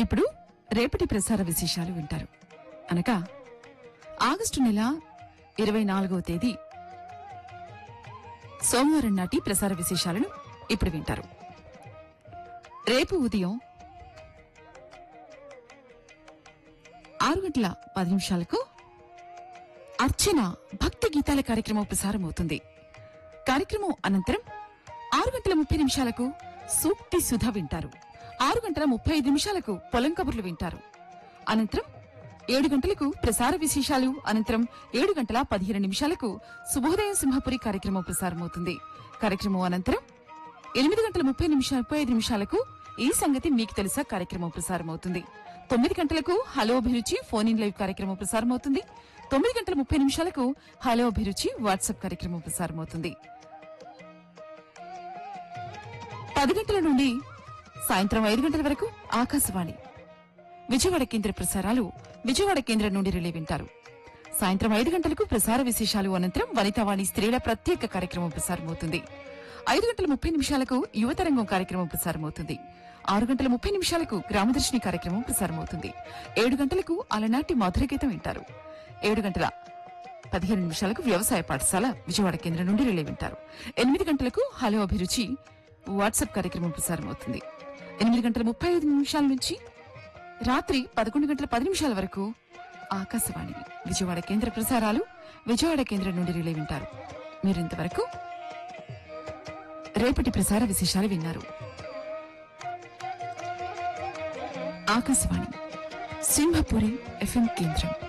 ఇప్పుడు రేపటి ప్రసార విశేషాలు వింటారు అనగా ఆగస్టు నెల ఇరవై నాలుగవ తేదీ సోమవారం నాటి ప్రసార విశేషాలను ఇప్పుడు వింటారు రేపు ఉదయం ఆరు గంటల పది నిమిషాలకు అర్చన భక్తి గీతాల కార్యక్రమం ప్రసారం అవుతుంది కార్యక్రమం అనంతరం ఆరు గంటల ముప్పై నిమిషాలకు సూక్తి సుధ వింటారు ఆరు గంటల ముప్పై ఐదు నిమిషాలకు పొలం కబుర్లు వింటారు అనంతరం ఏడు గంటలకు ప్రసార విశేషాలు అనంతరం ఏడు గంటల పదిహేను నిమిషాలకు శుభోదయం సింహపురి కార్యక్రమం ప్రసారమవుతుంది కార్యక్రమం అనంతరం ఎనిమిది గంటల ముప్పై నిమిషాల ముప్పై ఐదు నిమిషాలకు ఈ సంగతి మీకు తెలుసా కార్యక్రమం ప్రసారమవుతుంది తొమ్మిది గంటలకు హలో అభిరుచి ఫోన్ ఇన్ లైవ్ కార్యక్రమం ప్రసారమవుతుంది తొమ్మిది గంటల ముప్పై నిమిషాలకు హలో అభిరుచి వాట్సాప్ కార్యక్రమం ప్రసారమవుతుంది పది గంటల నుండి సాయంత్రం ఐదు గంటల వరకు ఆకాశవాణి విజయవాడ కేంద్ర ప్రసారాలు విజయవాడ కేంద్రం నుండి రిలే వింటారు సాయంత్రం ఐదు గంటలకు ప్రసార విశేషాలు అనంతరం వనితావాణి స్త్రీల ప్రత్యేక కార్యక్రమం ప్రసారమవుతుంది ఐదు గంటల ముప్పై నిమిషాలకు యువతరంగం కార్యక్రమం ప్రసారమవుతుంది ఆరు గంటల ముప్పై నిమిషాలకు గ్రామదర్శిని కార్యక్రమం ప్రసారమవుతుంది ఏడు గంటలకు అలనాటి మధుర గీతం వింటారు ఏడు గంటల పదిహేను నిమిషాలకు వ్యవసాయ పాఠశాల విజయవాడ కేంద్రం నుండి రిలే వింటారు ఎనిమిది గంటలకు హలో అభిరుచి వాట్సాప్ కార్యక్రమం ప్రసారమవుతుంది ఎనిమిది గంటల ముప్పై ఐదు నిమిషాల నుంచి రాత్రి పదకొండు గంటల పది నిమిషాల వరకు ఆకాశవాణి విజయవాడ కేంద్ర ప్రసారాలు విజయవాడ కేంద్రం నుండి రిలే వింటారు మీరు ఇంతవరకు రేపటి ప్రసార విశేషాలు విన్నారు ఆకాశవాణి సింహపురి ఎఫ్ఎం కేంద్రం